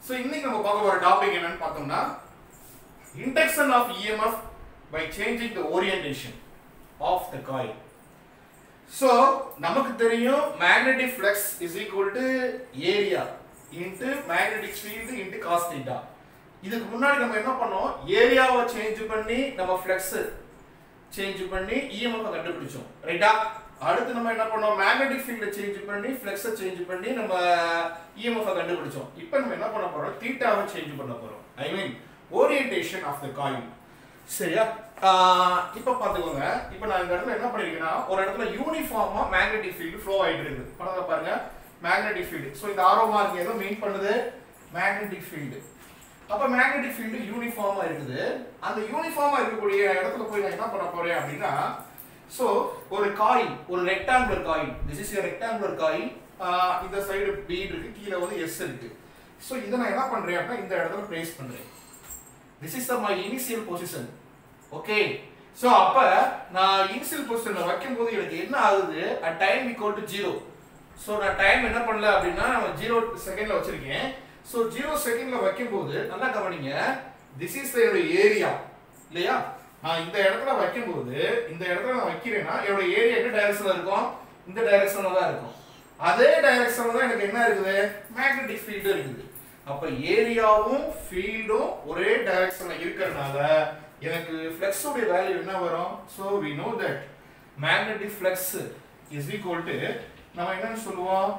So இன்னைக்கு நம்ம பார்க்க போற டாபிக் என்னன்னு பார்த்தோம்னா induction of EMF by changing the orientation of the coil. So நமக்கு தெரியும் magnetic flux is equal to area into magnetic field into cos theta. இதுக்கு முன்னாடி நம்ம என்ன பண்ணோம் ஏரியாவை சேஞ்ச் பண்ணி நம்ம ஃப்ளக்ஸ் சேஞ்ச் பண்ணி இஎம்எஃப் கண்டுபிடிச்சோம் ரைட்டா அடுத்து நம்ம என்ன பண்ணோம் மேக்னெட்டிக் ஃபீல்ட சேஞ்ச் பண்ணி ஃப்ளக்ஸை சேஞ்ச் பண்ணி நம்ம இஎம்எஃப் கண்டுபிடிச்சோம் இப்போ நம்ம என்ன பண்ண போறோம் தீட்டாவை சேஞ்ச் பண்ண போறோம் I mean orientation of the coil சரியா இப்போ பார்த்துக்கோங்க இப்போ நான் இந்த இடத்துல என்ன பண்ணிருக்கேன்னா ஒரு இடத்துல யூனிஃபார்மா மேக்னெட்டிக் ஃபீல்டு ஃப்ளோ ஆயிட்டு இருக்குது படத்தை பாருங்க மேக்னெட்டிக் ஃபீல்டு ஸோ இந்த ஆரோ மார்க் ஏதோ மீன் பண்ணுது மேக்னெட்டிக் ஃபீல்டு அப்ப மேக்னெட்டிக் ஃபீல்டு யூனிஃபார்மா இருக்குது அந்த யூனிஃபார்மா இருக்கக்கூடிய இடத்துல போய் நான் என்ன பண்ண போறேன் அப்படின்னா சோ ஒரு காயில் ஒரு rectangular coil this is rectangular coil இந்த சைடு பி இருக்கு கீழே வந்து எஸ் இருக்கு சோ இதை நான் என்ன பண்றேன் அப்படின்னா இந்த இடத்துல பிளேஸ் பண்றேன் this is my initial position okay so அப்ப நான் இனிஷியல் பொசிஷன்ல வைக்கும்போது எனக்கு என்ன ஆகுது at time equal to zero so நான் டைம் என்ன பண்ணல அப்படின்னா நான் ஜீரோ செகண்ட்ல வச்சிருக்கேன் ஸோ ஜீரோ செகண்ட்ல வைக்கும்போது நல்லா கவனிங்க திஸ் இஸ் என்னோட ஏரியா இல்லையா நான் இந்த இடத்துல வைக்கும்போது இந்த இடத்துல நான் வைக்கிறேன்னா என்னோட ஏரியா என்ன டைரக்ஷன்ல இருக்கும் இந்த டைரக்ஷன்ல தான் இருக்கும் அதே டைரக்ஷன்ல தான் எனக்கு என்ன இருக்குது மேக்னெட்டிக் ஃபீல்டு இருக்குது அப்ப ஏரியாவும் ஃபீல்டும் ஒரே டைரக்ஷன்ல இருக்கிறதுனால எனக்கு ஃப்ளக்ஸ் உடைய வேல்யூ என்ன வரும் so we know that magnetic flux is equal to நம்ம என்னன்னு சொல்லுவோம்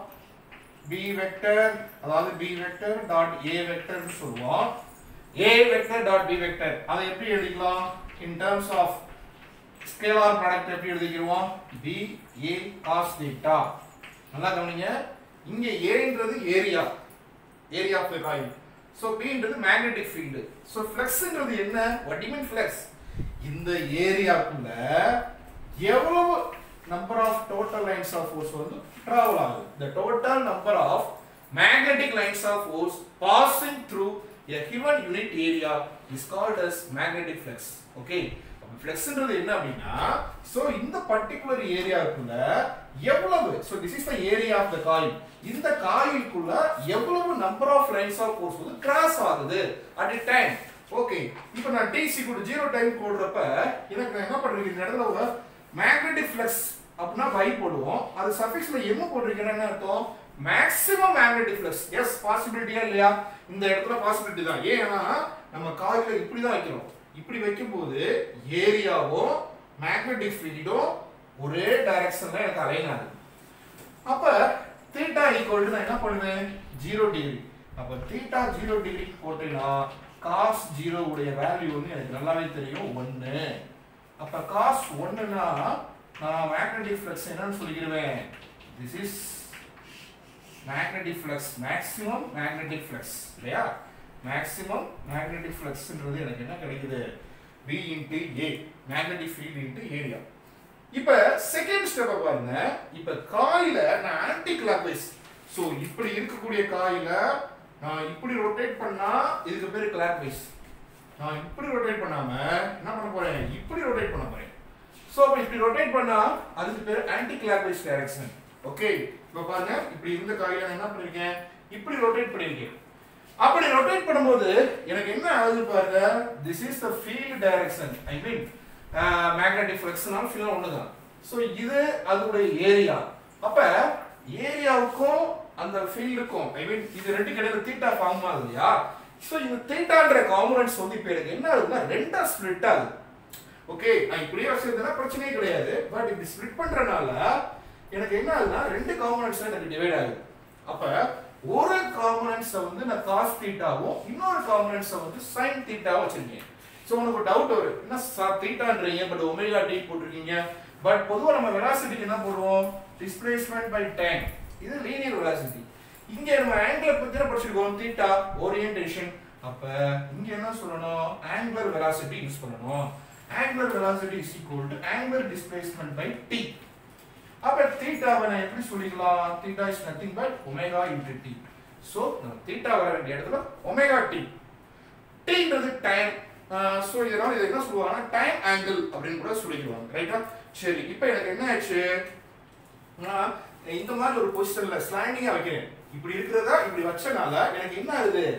b வெக்டர் அதாவது b வெக்டர் டாட் a வெக்டர்னு சொல்லுவோம் a vector dot b vector அதை எப்படி எழுதிக்கலாம் in terms of scalar product எப்படி எழுதிக்கிறோம் b a cos theta நல்லா கவனிங்க இங்க a ன்றது area area of the coil so b ன்றது மேக்னெட்டிக் ஃபீல்ட் சோ ஃப்ளக்ஸ்ன்றது என்ன வாட் டு மீன் ஃப்ளக்ஸ் இந்த ஏரியாக்குள்ள எவ்வளவு number of total lines of force வந்து டிராவல் ஆகுது the total number of magnetic lines of force passing through a given unit area is called as magnetic flux okay ஃப்ளெக்ஸ்ன்றது என்ன அப்படின்னா so இந்த particular ஏரியாக்குள்ள எவ்வளவு so this is the area of the coil இந்த காயிலுக்குள்ள எவ்வளவு number of lines of force வந்து கிராஸ் ஆகுது அட் a டைம் ஓகே இப்போ நான் t equal to 0 டைம் போடுறப்ப எனக்கு நான் என்ன பண்றேன் இந்த இடத்துல ஒரு மேக்னெட்டிக் ஃப்ளக்ஸ் அப்படின்னா பை போடுவோம் அது சஃபிக்ஸ்ல எம் போட்டிருக்கேன்னா என்ன அர்த்தம் மேக்ஸிமம் மேக்னெட்டிக் ஃப்ளக்ஸ் எஸ் பாசிபிலிட்டியா இல்லையா இந்த இடத்துல பாசிபிலிட்டி தான் ஏன்னா நம்ம காயில இப்படி தான் வைக்கிறோம் இப்படி வைக்கும்போது ஏரியாவும் மேக்னெட்டிக் ஃபீல்டும் ஒரே டைரக்ஷன்ல எனக்கு அலைன் ஆகுது அப்ப தீட்டா ஈக்குவல் டு நான் என்ன பண்ணுவேன் ஜீரோ டிகிரி அப்ப தீட்டா ஜீரோ டிகிரி போட்டேன்னா காஸ் ஜீரோ உடைய வேல்யூ வந்து எனக்கு நல்லாவே தெரியும் ஒன்னு அப்ப காஸ் ஒன்னுனா நான் மேக்னெட்டிக் ஃப்ளக்ஸ் என்னன்னு சொல்லிடுவேன் this is magnetic flux maximum magnetic flux இல்லையா மேக்ஸிமம் மேக்னெட்டிக் ஃப்ளக்ஸ்ன்றது எனக்கு என்ன கிடைக்குது V into A magnetic field into area இப்ப செகண்ட் ஸ்டெப் பாருங்க இப்ப காயில நான் ஆன்டி கிளாக்வைஸ் சோ இப்படி இருக்கக்கூடிய காயில நான் இப்படி ரொட்டேட் பண்ணா இதுக்கு பேரு கிளாக்வைஸ் நான் இப்படி ரொட்டேட் பண்ணாம என்ன பண்ண போறேன் இப்படி ரொட்டேட் பண்ண போறேன் சோ அப்ப இப்படி ரொட்டேட் பண்ணா அதுக்கு பேரு ஆன்டி கிளாக்வைஸ் டைரக்ஷன் ஓகே இப்ப பாருங்க இப்படி இருந்த காயில நான் என்ன பண்ணிருக்கேன் இப்படி ரொட்டேட் பண்ணிருக்கேன் அப்படி ரொட்டேட் பண்ணும்போது எனக்கு என்ன ஆகுது பாருங்க this is the field direction I mean magnetic ஃப்ளக்ஸ்னால ஃபீல்ட் ஒண்ணுதான் ஸோ இது அதோடைய ஏரியா அப்ப ஏரியாவுக்கும் அந்த ஃபீல்டுக்கும் ஐ மீன் இது ரெண்டு கிடையாது தீட்டா ஃபார்ம் ஆகுது இல்லையா ஸோ இந்த தீட்டான்ற காம்பனன்ட்ஸ் வந்து இப்போ எனக்கு என்ன ஆகுதுன்னா ரெண்டா ஸ்ப்ளிட் ஆகுது ஓகே நான் இப்படியே வச்சிருந்தேன்னா பிரச்சனையே கிடையாது பட் இப்படி ஸ்ப்ளிட் பண்றனால எனக்கு என்ன ஆகுதுன்னா ரெண்டு காம்பனன்ட்ஸ் எனக்கு டிவைட் ஆகுது அப்ப ஒரு காம்பனன்ட்ஸை வந்து நான் காஸ் தீட்டாவும் இன்னொரு காம்பனன்ட்ஸை வந்து சைன் தீட்டாவும் வச்சிருக்கேன் ஸோ உனக்கு டவுட் வரும் என்ன சார் தீட்டான்றீங்க பட் ஒமேகா டி போட்டிருக்கீங்க பட் பொதுவாக நம்ம வெலாசிட்டிக்கு என்ன போடுவோம் டிஸ்பிளேஸ்மெண்ட் பை டைம் இது லீனியர் வெலாசிட்டி இங்க நம்ம ஆங்கிள் பத்தி தான் படிச்சிருக்கோம் தீட்டா ஓரியன்டேஷன் அப்ப இங்க என்ன சொல்லணும் ஆங்குலர் வெலாசிட்டி யூஸ் பண்ணணும் angular velocity is equal to angular displacement by t அப்ப தீட்டாவை நான் எப்படி சொல்லிக்கலாம் theta is nothing but omega into t so நம்ம தீட்டா வர வேண்டிய இடத்துல ஒமேகா டி டீன்றது டைம் ஸோ இதனால இதை என்ன சொல்லுவாங்கன்னா டைம் ஆங்கிள் அப்படின்னு கூட சொல்லிக்குவாங்க ரைட்டா சரி இப்போ எனக்கு என்ன ஆச்சு நான் இந்த மாதிரி ஒரு பொசிஷன்ல ஸ்லாண்டிங்கா வைக்கிறேன் இப்படி இருக்கிறதா இப்படி வச்சனால எனக்கு என்ன ஆகுது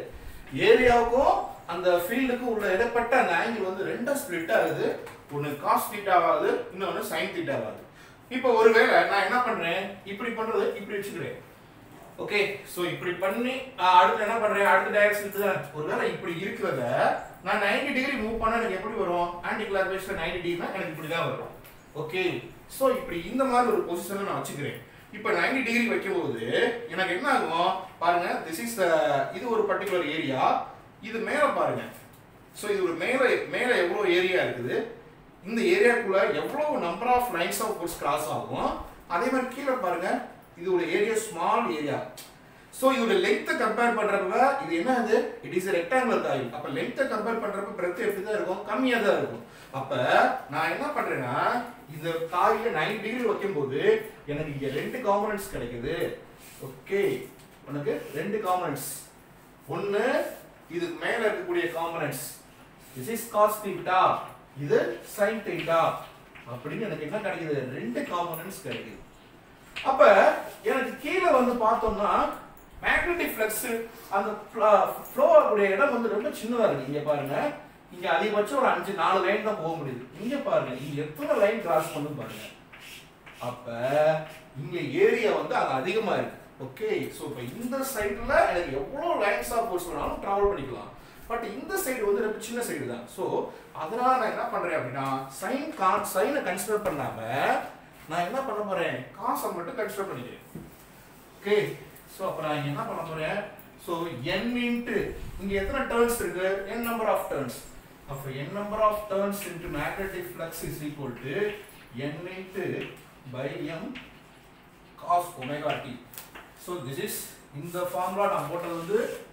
ஏரியாவுக்கும் அந்த ஃபீல்டுக்கும் உள்ள இடப்பட்ட அந்த ஆங்கிள் வந்து ரெண்டா ஸ்ப்ளிட் ஆகுது ஒன்று காஸ் தீட்டா ஆகுது இன்னொன்று சைன் தீட்டா ஆகுது இப்போ ஒருவேளை நான் என்ன பண்றேன் இப்படி பண்றது இப்படி வச்சுக்கிறேன் ஓகே சோ இப்படி பண்ணி ஆஹ், அடுத்து என்ன பண்றேன் அடுத்த டைரக்ஷன் தான் ஒருவேளை இப்படி இருக்கிறத நான் 90 டிகிரி மூவ் பண்ணா எனக்கு எப்படி வரும் ஆன்டி கிளாக் வைஸ்ல 90 டிகிரினா எனக்கு இப்படி தான் வரும் ஓகே சோ இப்படி இந்த மாதிரி ஒரு பொசிஷனை நான் வச்சுக்கிறேன் இப்போ 90 டிகிரி வைக்கும்போது எனக்கு என்ன ஆகும் பாருங்க திஸ் இஸ் இது ஒரு பர்டிகுலர் ஏரியா இது மேல பாருங்க சோ இது ஒரு மேல மேல எவ்வளவு ஏரியா இருக்குது இந்த ஏரியாக்குள்ள எவ்வளவு number of lines of force cross ஆகும் அதே மாதிரி கீழே பாருங்க இது ஒரு ஏரியா ஸ்மால் ஏரியா சோ இதோட லென்த்தை கம்பேர் பண்றப்ப இது என்ன இது இட் இஸ் ரெக்டாங்குலர் காயில் அப்ப லென்த்தை கம்பேர் பண்றப்ப பிரெத் எப்படி தான் இருக்கும் கம்மியா தான் இருக்கும் அப்ப நான் என்ன பண்றேன்னா இந்த காயில 90 டிகிரி வைக்கும்போது எனக்கு இங்க ரெண்டு காம்பனன்ட்ஸ் கிடைக்குது ஓகே உனக்கு ரெண்டு காம்பனன்ட்ஸ் ஒன்னு இதுக்கு மேல இருக்கக்கூடிய components this is cos theta இது சைன் தீட்டா அப்படின்னு எனக்கு என்ன கிடைக்குது ரெண்டு காம்பனன்ட்ஸ் கிடைக்குது அப்ப எனக்கு கீழே வந்து பார்த்தோம்னா மேக்னெட்டிக் ஃப்ளக்ஸ் அந்த ஃப்ளோ ஆகக்கூடிய இடம் வந்து ரொம்ப சின்னதா இருக்கு இங்க பாருங்க இங்க அதிகபட்சம் ஒரு அஞ்சு நாலு லைன் தான் போக முடியுது இங்க பாருங்க இங்க எத்தனை லைன் கிராஸ் பண்ணும் பாருங்க அப்ப இங்க ஏரியா வந்து அது அதிகமா இருக்கு ஓகே சோ இப்போ இந்த சைடுல எனக்கு எவ்வளவு லைன்ஸ் ஆஃப் ஃபோர்ஸ் வேணாலும் டிராவல் பண்ணிக்கலாம் பட் இந்த சைடு வந்து ரொம்ப சின்ன சைடு தான் சோ அதனால நான் என்ன பண்றேன் அப்படின்னா சைன் கான் சைனை கன்சிடர் பண்ணாம நான் என்ன பண்ண போறேன் காசை மட்டும் கன்சிடர் பண்ணிக்கிறேன் ஓகே சோ அப்ப நான் இங்க என்ன பண்ண போறேன் சோ n இன்ட்டு இங்க எத்தனை டர்ன்ஸ் இருக்கு n நம்பர் ஆஃப் டர்ன்ஸ் அப்ப n number of turns into magnetic flux is equal to n into phi m cos omega t so this is இந்த ஃபார்முலா நான் போட்டது வந்து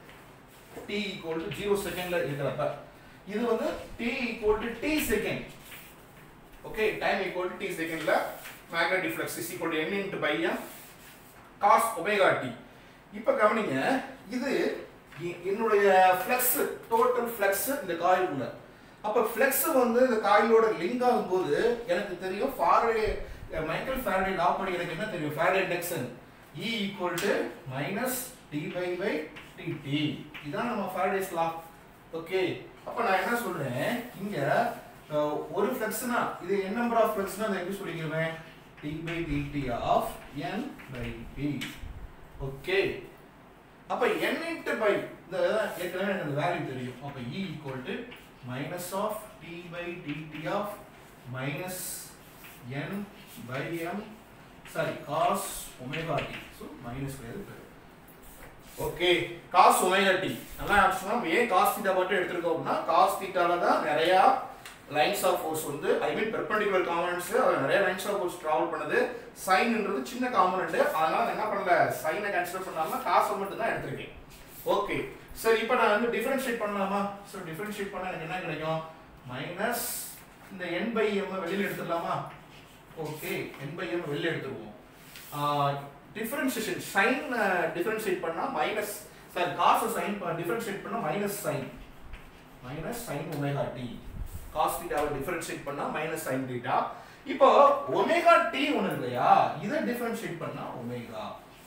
t equal to 0 செகண்ட்ல இருக்கிறப்ப இது வந்து t equal to t second okay time equal to t செகண்ட்ல magnetic flux is equal to n into by m cos omega t இப்ப கவனிங்க இது எ- என்னுடைய ஃப்ளக்ஸ் டோட்டல் ஃப்ளக்ஸ் இந்த காயிலுக்குள்ள அப்ப ஃப்ளக்ஸ் வந்து இந்த காயிலோட லிங்க் ஆகும்போது எனக்கு தெரியும் ஃபாரடே மைக்கேல் ஃபாரடே லா படி எனக்கு என்ன தெரியும் Faraday induction E equal to minus d phi by dt இதான் நம்ம ஃபாரடேஸ் லா ஓகே அப்ப நான் என்ன சொல்றேன் இங்க அஹ், ஒரு ஃப்ளக்ஸ்னா இது n நம்பர் ஆஃப் ஃப்ளக்ஸ்னா அதை எப்படி சொல்லிக்கிறேன் d by dt of n phi t okay அப்ப n இன்ட்டு பை இந்த ஏற்கனவே எனக்கு அந்த வேல்யூ தெரியும் அப்ப e equal to minus of d by dt of minus n phi m sorry cos omega t so minus கிடையாது okay cos omega t நல்லா ஆப்ஷனா ஏன் காஸ் தீட்டா மட்டும் எடுத்திருக்கோம் அப்படின்னா காஸ் தீட்டால தான் நிறைய லைன்ஸ் ஆஃப் ஃபோர்ஸ் வந்து ஐ மீன் பெர்பெண்டிகுலர் காம்பனன்ட்ஸ் நிறைய லைன்ஸ் ஆஃப் ஃபோர்ஸ் டிராவல் பண்ணுது சைன்ன்றது சின்ன காம்பனன்ட் அதனால நான் என்ன பண்ணல சைனை கன்சிடர் பண்ணாம காசை மட்டும் தான் எடுத்திருக்கேன் ஓகே சரி இப்போ நான் வந்து டிஃபரன்ஷியேட் பண்ணலாமா ஸோ டிஃபரன்ஷியேட் பண்ணா எனக்கு என்ன கிடைக்கும் மைனஸ் இந்த n பை m வெளியில எடுத்துடலாமா ஓகே n பை m வெளியில எடுத்துருவோம் டிஃபரன்ஷியேஷன் சைன் டிஃபரன்ஷியேட் பண்ணா மைனஸ் சாரி காசை சைன் டிஃபரன்ஷியேட் பண்ணா minus sine minus sine omega t cos தீட்டாவை டிஃபரன்ஷியேட் பண்ணா மைனஸ் சைன் தீட்டா இப்போ ஒமேகா டி ஒன்று இல்லையா இதை டிஃபரன்ஷியேட் பண்ணா ஒமேகா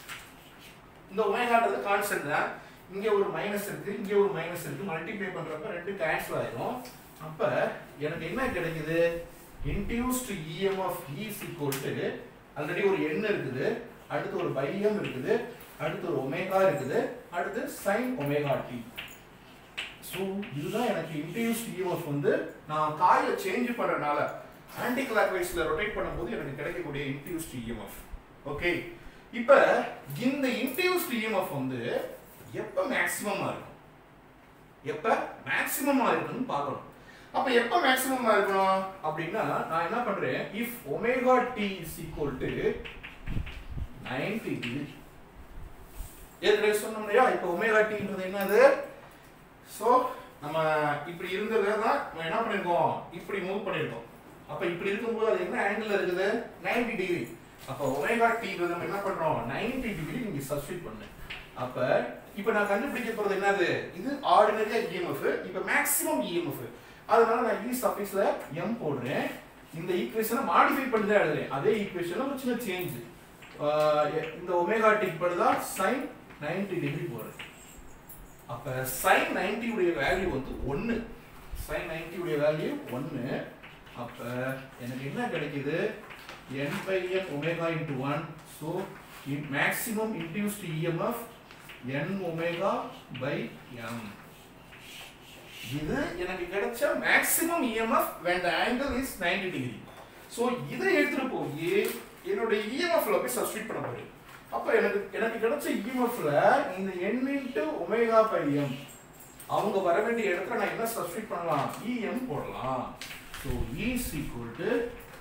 இந்த ஒமேகான்றது கான்ஸ்டன்ட் தான் இங்க ஒரு மைனஸ் இருக்கு இங்க ஒரு மைனஸ் இருக்கு மல்டிப்ளை பண்றப்ப ரெண்டு கேன்சல் ஆயிரும் அப்ப எனக்கு என்ன கிடைக்குது induced EMF E is equal to already ஒரு n இருக்குது அடுத்து ஒரு பை m இருக்குது அடுத்து ஒரு ஒமேகா இருக்குது அடுத்து சைன் ஒமேகா டி ஸோ இதுதான் எனக்கு இன்டியூஸ்ட் இஎம்எஃப் வந்து நான் காயில சேஞ்ச் பண்றதுனால ஆன்டி கிளாக் வைஸ்ல ரொட்டேட் பண்ணும்போது எனக்கு கிடைக்கக்கூடிய இன்டியூஸ்ட் இஎம்எஃப் ஓகே இப்ப இந்த இன்டியூஸ்ட் இஎம்எஃப் வந்து எப்ப மேக்ஸிமமா இருக்கும் எப்ப மேக்ஸிமமா இருக்குன்னு பார்க்கணும் அப்ப எப்ப மேக்ஸிமமா இருக்கணும் அப்படின்னா நான் என்ன பண்றேன் if omega t is equal to 90 degree ஏற்கனவே சொன்னோம் இல்லையா இப்போ ஒமேகா டின்றது என்னது ஸோ நம்ம இப்படி இருந்ததை தான் நம்ம என்ன பண்ணிருக்கோம் இப்படி மூவ் பண்ணிருக்கோம் அப்ப இப்படி இருக்கும்போது அது என்ன ஆங்கிள் இருக்குது 90 டிகிரி அப்ப ஒமேகா டி நம்ம என்ன பண்றோம் 90 டிகிரி நீங்க சப்ஸ்டிட் பண்ணு அப்ப இப்ப நான் கண்டுபிடிக்க போறது என்னது இது ஆர்டினரியா இஎம்எஃப் இப்ப மேக்ஸிமம் இஎம்எஃப் அதனால நான் இ சஃபிக்ஸ்ல m போடுறேன் இந்த ஈக்குவேஷனை மாடிஃபை பண்ணி தான் எழுதுறேன் அதே ஈக்குவேஷன்ல ஒரு சின்ன சேஞ்ச் இந்த ஒமேகா டி படுதா sin 90 டிகிரி போடுறேன் அப்ப sin 90 உடைய வேல்யூ வந்து 1 sin 90 உடைய வேல்யூ 1 அப்ப எனக்கு என்ன கிடைக்குது n by n omega into 1 so in maximum induced EMF n omega by m இது எனக்கு கிடைச்ச maximum EMF when the angle is 90 degree so இதை எடுத்துட்டு போய் என்னுடைய இஎம்எஃப்ல போய் சப்ஸ்டிட் பண்ண போறேன் அப்ப எனக்கு எனக்கு கிடைச்ச இஎம்எஃப்ல இந்த n into omega phi m அவங்க வர வேண்டிய இடத்துல நான் என்ன சப்ஸ்டிட் பண்ணலாம் இஎம் போடலாம் so E is equal to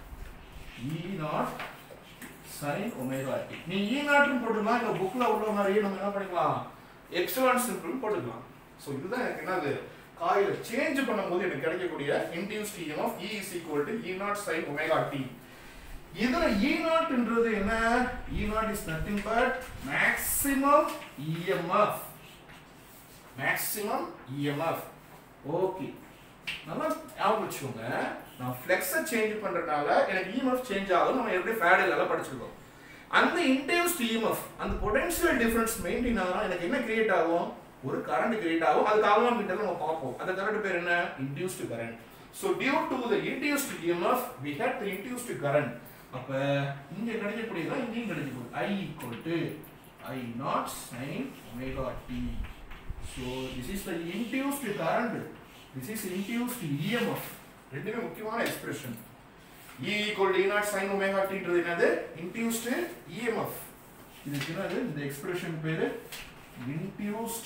E naught sine omega t நீ இ நாட்னு போட்டுக்கலாம் இந்த புக்ல உள்ள மாதிரியே நம்ம என்ன பண்ணிக்கலாம் எக்ஸலன்ட் சிம்பிள் போட்டுக்கலாம் ஸோ இதுதான் எனக்கு என்னது காயில சேஞ்ச் பண்ணும்போது எனக்கு கிடைக்கக்கூடிய induced EMF E is equal to E naught sine omega t இதுல இ நாட்ன்றது என்ன E naught is nothing but maximum EMF maximum EMF okay நல்லா ஞாபகம் வச்சுக்கோங்க நான் ஃப்ளெக்ஸை சேஞ்ச் பண்றதுனால எனக்கு இஎம்எஃப் சேஞ்ச் ஆகும் நம்ம எப்படி ஃபேடெல்லாம் படிச்சிருக்கோம் அந்த இன்டியூஸ்ட் இஎம்எஃப் அந்த பொட்டன்ஷியல் டிஃபரன்ஸ் மெயின்டைன் ஆகும் எனக்கு என்ன கிரியேட் ஆகும் ஒரு கரண்ட் கிரியேட் ஆகும் அது கால்வா மீட்டர்ல நம்ம பார்ப்போம் அந்த கரண்ட் பேர் என்ன induced current so due to the induced EMF we had the induced current அப்ப இங்க கிடைக்கக்கூடியதான் இங்கேயும் கிடைக்க போகுது I equal to I naught sine omega t so this is the induced current this is induced EMF ரெண்டுமே முக்கியமான expression E equal to E naught sin omega t ன்றது என்னது induced EMF இதுக்கு என்னது இந்த எக்ஸ்பிரஷன் பேரு induced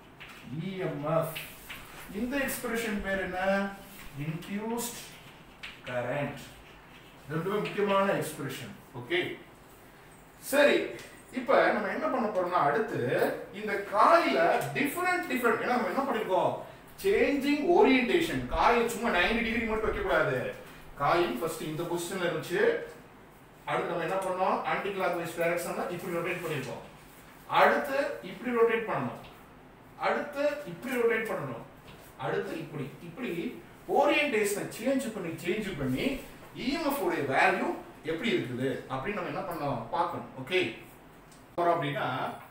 EMF இந்த expression பேர் என்ன induced current ரெண்டுமே முக்கியமான எக்ஸ்பிரஷன் ஓகே சரி இப்போ நம்ம என்ன பண்ண போறோம்னா அடுத்து இந்த காயில டிஃபரெண்ட் டிஃபரெண்ட் ஏன்னா நம்ம என்ன பண்ணிருக்கோம் சேஞ்சிங் ஓரியன்டேஷன் காயில் சும்மா 90 டிகிரி மட்டும் வைக்க கூடாது காயில் ஃபர்ஸ்ட் இந்த பொசிஷன்ல இருந்துச்சு அடுத்து நம்ம என்ன பண்ணோம் ஆன்டி கிளாக் வைஸ் டைரக்ஷன்ல இப்படி ரொட்டேட் பண்ணிருக்கோம் அடுத்து இப்படி ரொட்டேட் பண்ணணும் அடுத்து இப்படி ரொட்டேட் பண்ணணும் அடுத்து இப்படி இப்படி ஓரியன்டேஷனை சேஞ்ச் பண்ணி சேஞ்ச் பண்ணி இஎம்எஃப் உடைய வேல்யூ எப்படி இருக்குது அப்படின்னு நம்ம என்ன பண்ணோம் பார்க்கணும் ஓகே அப்படின்னா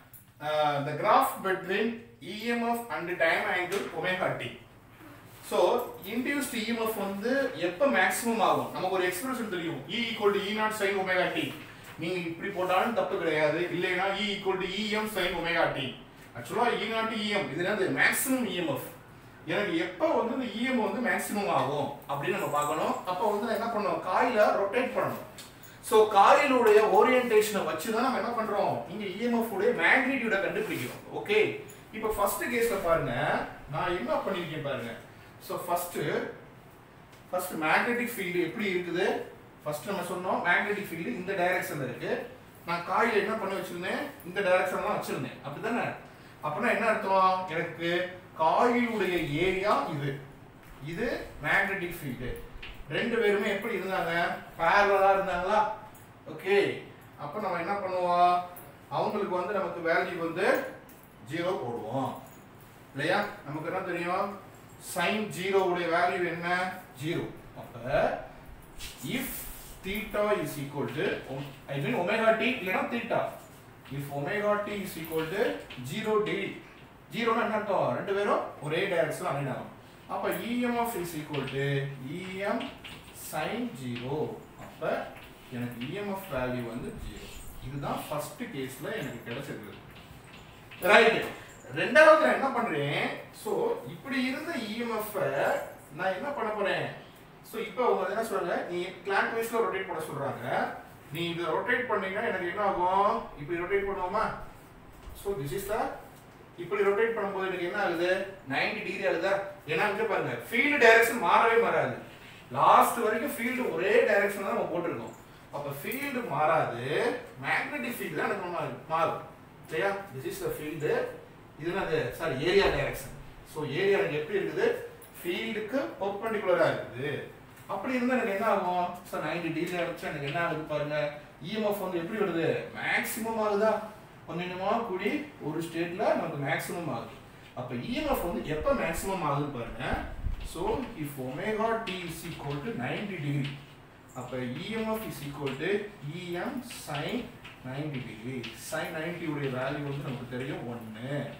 the graph between EMF and time angle omega t so induced EMF வந்து எப்போ மேக்ஸிமம் ஆகும் நமக்கு ஒரு எக்ஸ்பிரஷன் தெரியும் E equal to E naught sine omega t நீங்க இப்படி போட்டாலும் தப்பு கிடையாது இல்லைன்னா E equal to E m sine omega t ஆக்சுவலா இ நாட் இஎம் இது என்னது மேக்ஸிமம் இஎம்எஃப் எனக்கு எப்போ வந்து இந்த இஎம் வந்து மேக்ஸிமம் ஆகும் அப்படின்னு நம்ம பார்க்கணும் அப்போ வந்து நான் என்ன பண்ணணும் காயில ரொட்டேட் பண்ணணும் ஸோ காயிலுடைய ஓரியன்டேஷனை வச்சு தான் நம்ம என்ன பண்றோம் இங்க இஎம்எஃப் உடைய மேக்னிடியூட கண்டுபிடிக்கிறோம் ஓகே இப்போ ஃபர்ஸ்ட் கேஸ்ல பாருங்க நான் என்ன பண்ணிருக்கேன் பாருங்க so first first magnetic field எப்படி இருக்குது ஃபர்ஸ்ட் நம்ம சொன்னோம் மேக்னெட்டிக் ஃபீல்டு இந்த டைரக்ஷன்ல இருக்கு நான் காயில என்ன பண்ணி வச்சிருந்தேன் இந்த டைரக்ஷன்ல தான் வச்சிருந்தேன் அப்படிதானே அப்படின்னா என்ன அர்த்தம் எனக்கு காயிலுடைய ஏரியா இது இது மேக்னெட்டிக் ஃபீல்டு ரெண்டு பேருமே எப்படி இருந்தாங்க பேரலா இருந்தாங்களா ஓகே அப்ப நம்ம என்ன பண்ணுவோம் அவங்களுக்கு வந்து நமக்கு வேல்யூ வந்து ஜீரோ போடுவோம் இல்லையா நமக்கு என்ன தெரியும் சைன் ஜீரோ உடைய வேல்யூ என்ன ஜீரோ அப்ப if theta is equal to I mean omega t இல்லைன்னா theta if omega t is equal to zero degree ஜீரோனா என்ன அர்த்தம் ரெண்டு பேரும் ஒரே டைரக்ஷன் அலைன் ஆகும் அப்ப EMF is equal to E m sine zero அப்ப எனக்கு இஎம்எஃப் வேல்யூ வந்து ஜீரோ இதுதான் ஃபர்ஸ்ட் கேஸ்ல எனக்கு கிடைச்சிருக்கு ரைட் ரெண்டாவது நான் என்ன பண்றேன் சோ இப்படி இருந்த இஎம்எஃப் நான் என்ன பண்ண போறேன் சோ இப்போ அவங்க என்ன சொல்றாங்க நீ கிளாக் வைஸ்ல ரொட்டேட் பண்ண சொல்றாங்க நீ இத ரொட்டேட் பண்ணீங்கன்னா எனக்கு என்ன ஆகும் இப்படி ரொட்டேட் பண்ணுவோமா சோ திஸ் இஸ் த இப்படி ரொட்டேட் பண்ணும்போது எனக்கு என்ன ஆகுது 90 டிகிரி ஆகுதா ஏன்னா இங்க பாருங்க ஃபீல்டு டைரக்ஷன் மாறவே மாறாது லாஸ்ட் வரைக்கும் ஃபீல்டு ஒரே டைரக்ஷன் தான் நம்ம போட்டிருக்கோம் அப்ப ஃபீல்டு மாறாது மேக்னெட்டிக் ஃபீல்டு தான் எனக்கு மாறும் மாறும் சரியா திஸ் இஸ் த ஃபீல்டு இது என்னது sorry area direction so area எனக்கு எப்படி இருக்குது ஃபீல்டுக்கு பர்பண்டிகுலரா இருக்குது அப்படி இருந்தா எனக்கு என்ன ஆகும் சார் நைன்டி டிகிரி அடிச்சா எனக்கு என்ன ஆகுது பாருங்க இஎம்எஃப் வந்து எப்படி வருது மேக்ஸிமம் ஆகுதா கொஞ்சம் கொஞ்சமா கூடி ஒரு ஸ்டேட்ல நமக்கு மேக்ஸிமம் ஆகுது அப்ப இஎம்எஃப் வந்து எப்ப மேக்ஸிமம் ஆகுதுன்னு பாருங்க so if omega t is equal to ninety degree அப்ப EMF is equal to E m sine ninety degree sine ninety உடைய வேல்யூ வந்து நமக்கு தெரியும் ஒன்று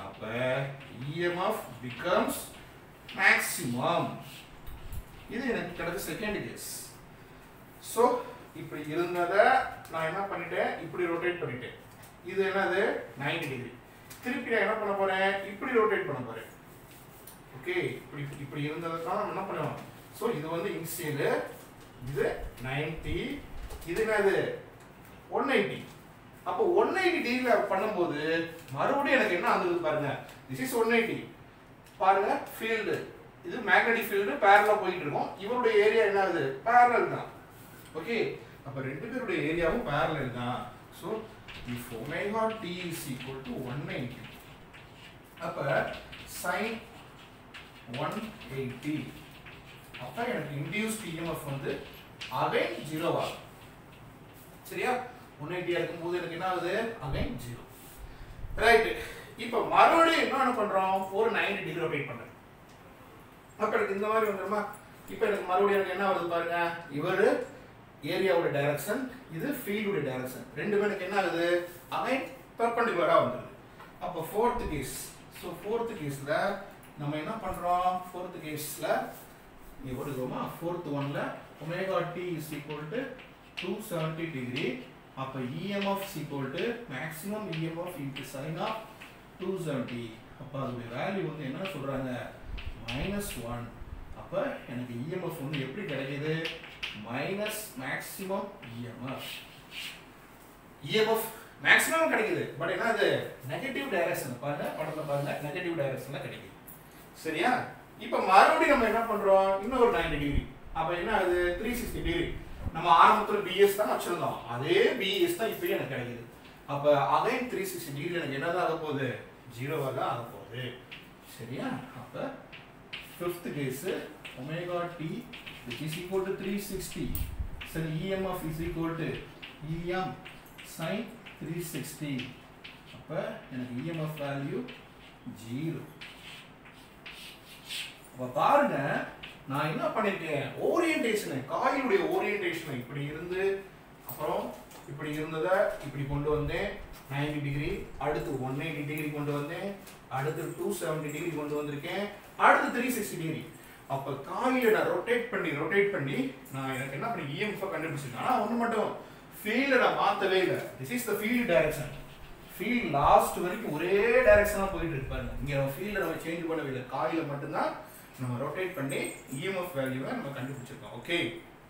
அப்ப EMF becomes maximum இது எனக்கு கிடைச்ச செகண்ட் கேஸ் ஸோ இப்படி இருந்ததை நான் என்ன பண்ணிட்டேன் இப்படி ரொட்டேட் பண்ணிட்டேன் இது என்னது 90 டிகிரி திருப்பி நான் என்ன பண்ண போறேன் இப்படி ரொட்டேட் பண்ண போறேன் ஓகே இப்படி இப்படி இருந்ததுக்காக நம்ம என்ன பண்ணுவோம் ஸோ இது வந்து இன்சியல் இது 90 இது என்னது ஒன் எயிட்டி அப்போ ஒன் எயிட்டி டிகிரியில் பண்ணும்போது மறுபடியும் எனக்கு என்ன வந்தது பாருங்க திஸ் இஸ் ஒன் எயிட்டி பாருங்க ஃபீல்டு இது மேக்னெட்டிக் ஃபீல்டு பேரலாக போயிட்டு இருக்கும் இவருடைய ஏரியா என்ன ஆகுது பேரலல் தான் ஓகே அப்போ ரெண்டு பேருடைய ஏரியாவும் பேரலல் தான் so if omega t is equal to one eighty அப்போ சைன் ஒன் எயிட்டி அப்போ எனக்கு இன்டியூஸ்ட் இஎம்எஃப் வந்து அகைன் ஜீரோ ஆகும் சரியா ஒன் எயிட்டியா இருக்கும்போது எனக்கு என்ன ஆகுது அகைன் ஜீரோ ரைட் இப்போ மறுபடியும் என்ன பண்றோம் ஒரு நைன்டி டிகிரி ரொட்டேட் பண்றேன் அப்ப எனக்கு இந்த மாதிரி வந்துருமா இப்போ எனக்கு மறுபடியும் எனக்கு என்ன வருது பாருங்க இவர் ஏரியாவோட டைரக்ஷன் இது ஃபீல்டோட டைரக்ஷன் ரெண்டுமே எனக்கு என்ன ஆகுது அகைன் பெர்பெண்டிகுலரா வந்துருது அப்போ ஃபோர்த் கேஸ் ஸோ ஃபோர்த் கேஸ்ல நம்ம என்ன பண்றோம் ஃபோர்த் கேஸ்ல இங்க போட்டுக்கோமா ஃபோர்த் ஒன்ல omega t is equal to two seventy degree அப்போ EMF is equal to maximum EMF into sine of two seventy அப்போ அதோடைய வேல்யூ வந்து என்ன சொல்றாங்க மைனஸ் ஒன் அப்போ எனக்கு இஎம்எஃப் வந்து எப்படி கிடைக்குது minus maximum EMF EMF maximum கிடைக்குது பட் என்ன அது நெகட்டிவ் டைரக்ஷன் பாருங்க படத்துல பாருங்க நெகட்டிவ் டைரக்ஷன்ல கிடைக்குது சரியா இப்போ மறுபடியும் நம்ம என்ன பண்றோம் இன்னொரு 90 டிகிரி அப்ப என்ன ஆகுது த்ரீ சிக்ஸ்டி டிகிரி நம்ம ஆரம்பத்துல பிஎஸ் தான் வச்சிருந்தோம் அதே பிஎஸ் தான் இப்பயும் எனக்கு கிடைக்குது அப்ப அகைன் த்ரீ சிக்ஸ்டி டிகிரி எனக்கு என்னதான் ஆக போகுது ஜீரோவாக தான் ஆக போகுது சரியா அப்ப fifth case omega t which is equal to three sixty சரி EMF is equal to E m sine three sixty அப்போ எனக்கு இஎம்எஃப் வேல்யூ ஜீரோ அப்போ பாருங்க நான் என்ன பண்ணிருக்கேன் ஓரியன்டேஷனை காயிலுடைய ஓரியன்டேஷனை இப்படி இருந்து அப்புறம் இப்படி இருந்ததை இப்படி கொண்டு வந்தேன் 90 டிகிரி அடுத்து ஒன் எயிட்டி டிகிரி கொண்டு வந்தேன் அடுத்து டூ செவன்டி டிகிரி கொண்டு வந்திருக்கேன் அடுத்து த்ரீ சிக்ஸ்டி டிகிரி அப்போ காயிலை நான் ரொட்டேட் பண்ணி ரொட்டேட் பண்ணி நான் எனக்கு என்ன பண்ணி இஎம்எஃப் கண்டுபிடிச்சிருக்கேன் ஆனால் ஒன்று மட்டும் ஃபீல்டை நான் மாற்றவே இல்லை this is the field direction field last வரைக்கும் ஒரே டைரக்ஷனாக போயிட்டு இருக்கு பாருங்க இங்கே நம்ம ஃபீல்டை நம்ம சேஞ்ச் பண்ணவே இல்லை காயில மட்டும்தான் நம்ம ரொட்டேட் பண்ணி இஎம்எஃப் வேல்யூவை நம்ம கண்டுபிடிச்சிருக்கோம் ஓகே